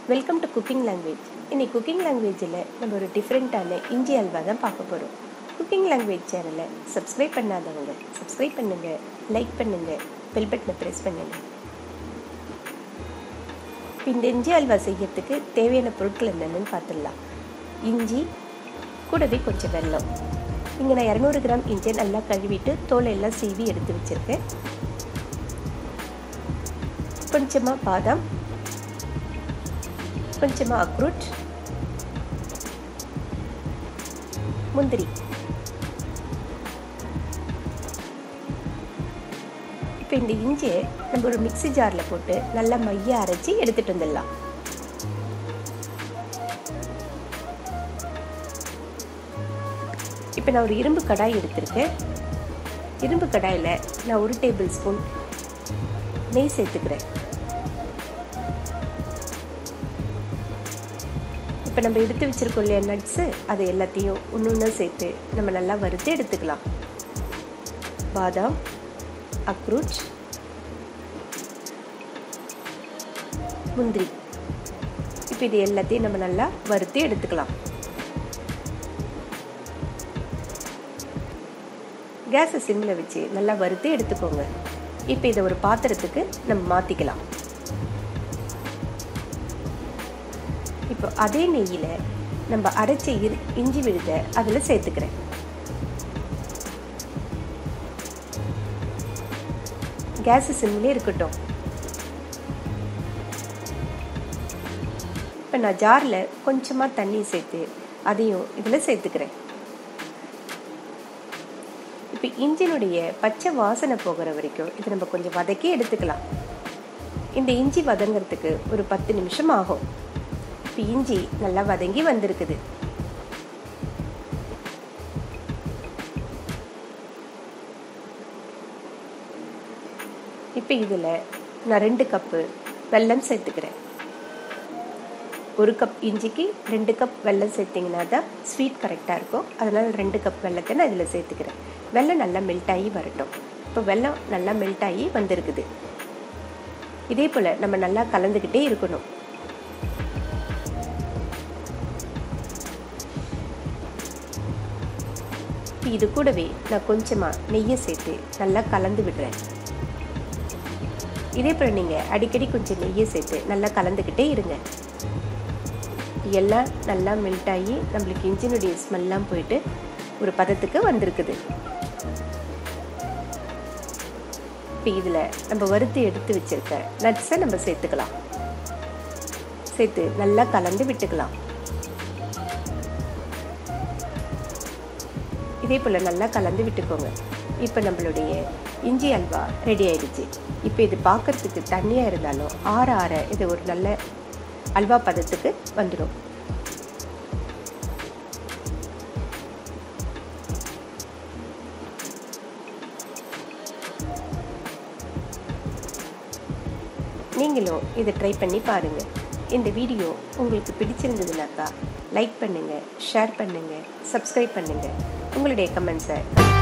welcome to cooking language இன்னைக்கு cooking லாங்குவேஜில் நம்ம ஒரு டிஃப்ரெண்ட்டான இஞ்சி அல்வா தான் பார்க்க போகிறோம் குக்கிங் லாங்குவேஜ் சேனலை சப்ஸ்கிரைப் பண்ணாதவங்க சப்ஸ்கிரைப் பண்ணுங்கள் லைக் பண்ணுங்கள் பெல் பட்டனை ப்ரெஸ் பண்ணுங்கள் இந்த இஞ்சி அல்வா செய்யறதுக்கு தேவையான பொருட்கள் என்னென்னு பார்த்துடலாம் இஞ்சி கூடவே கொஞ்சம் வெல்லம் இங்கே நான் இரநூறு கிராம் இஞ்சி நல்லா கழுவிட்டு தோலை எல்லாம் சீவி எடுத்து வச்சுருக்கேன் கொஞ்சமாக பாதாம் கொஞ்சமாக அக்ரூட் முந்திரி இப்போ இந்த இஞ்சியை நம்ம ஒரு மிக்சி ஜாரில் போட்டு நல்லா மைய அரைச்சி எடுத்துகிட்டு வந்துடலாம் இப்போ நான் ஒரு இரும்பு கடாய் எடுத்திருக்கேன் இரும்பு கடாயில் நான் ஒரு டேபிள் ஸ்பூன் நெய் சேர்த்துக்கிறேன் இப்போ நம்ம எடுத்து வச்சுருக்கோம் இல்லையா நட்ஸு அதை எல்லாத்தையும் ஒன்று ஒன்றா சேர்த்து நம்ம நல்லா வறுத்து எடுத்துக்கலாம் பாதாம் அக்ரூட் முந்திரி இப்போ இது எல்லாத்தையும் நம்ம நல்லா வறுத்து எடுத்துக்கலாம் கேஸை சிம்மில் வச்சு நல்லா வறுத்து எடுத்துக்கோங்க இப்போ இதை ஒரு பாத்திரத்துக்கு நம்ம மாற்றிக்கலாம் இப்போ அதே நெய்யில் நம்ம அரைச்ச இரு இஞ்சி விழுத அதில் சேர்த்துக்கிறேன் கேஸ் சிம்லேயே இருக்கட்டும் இப்போ நான் ஜாரில் கொஞ்சமாக தண்ணி சேர்த்து அதையும் இதில் சேர்த்துக்கிறேன் இப்போ இஞ்சினுடைய பச்சை வாசனை போகிற வரைக்கும் இதை நம்ம கொஞ்சம் வதக்கி எடுத்துக்கலாம் இந்த இஞ்சி வதங்கிறதுக்கு ஒரு பத்து நிமிஷம் ஆகும் இப்போ இஞ்சி நல்லா வதங்கி வந்திருக்குது இப்போ இதில் நான் ரெண்டு கப்பு வெல்லம் சேர்த்துக்கிறேன் ஒரு கப் இஞ்சிக்கு ரெண்டு கப் வெல்லம் சேர்த்திங்கன்னா தான் ஸ்வீட் கரெக்டாக இருக்கும் அதனால் ரெண்டு கப் வெல்லத்தை நான் இதில் சேர்த்துக்கிறேன் வெல்லம் நல்லா மெல்ட் ஆகி வரட்டும் இப்போ வெல்லம் நல்லா மெல்ட் ஆகி வந்திருக்குது இதே போல் நம்ம நல்லா கலந்துக்கிட்டே இருக்கணும் இது கூடவே நான் கொஞ்சமாக நெய்யை சேர்த்து நல்லா கலந்து விடுறேன் இதே போல் நீங்கள் அடிக்கடி கொஞ்சம் நெய்யை சேர்த்து நல்லா கலந்துக்கிட்டே இருங்க எல்லாம் நல்லா மெல்ட் ஆகி நம்மளுக்கு இன்ஜினுடைய ஸ்மெல்லாம் போயிட்டு ஒரு பதத்துக்கு வந்திருக்குது இப்போ இதில் நம்ம வறுத்து எடுத்து வச்சிருக்க நட்ஸை நம்ம சேர்த்துக்கலாம் சேர்த்து நல்லா கலந்து விட்டுக்கலாம் இதே போல் நல்லா கலந்து விட்டுக்கோங்க இப்போ நம்மளுடைய இஞ்சி அல்வா ரெடி ஆயிடுச்சு இப்போ இது பார்க்கறதுக்கு தண்ணியாக இருந்தாலும் ஆற ஆற இது ஒரு நல்ல அல்வா பதத்துக்கு வந்துடும் நீங்களும் இதை ட்ரை பண்ணி பாருங்கள் இந்த வீடியோ உங்களுக்கு பிடிச்சிருந்ததுனாக்கா லைக் பண்ணுங்கள் ஷேர் பண்ணுங்கள் சப்ஸ்கிரைப் பண்ணுங்கள் உங்களுடைய கமெண்ட்ஸை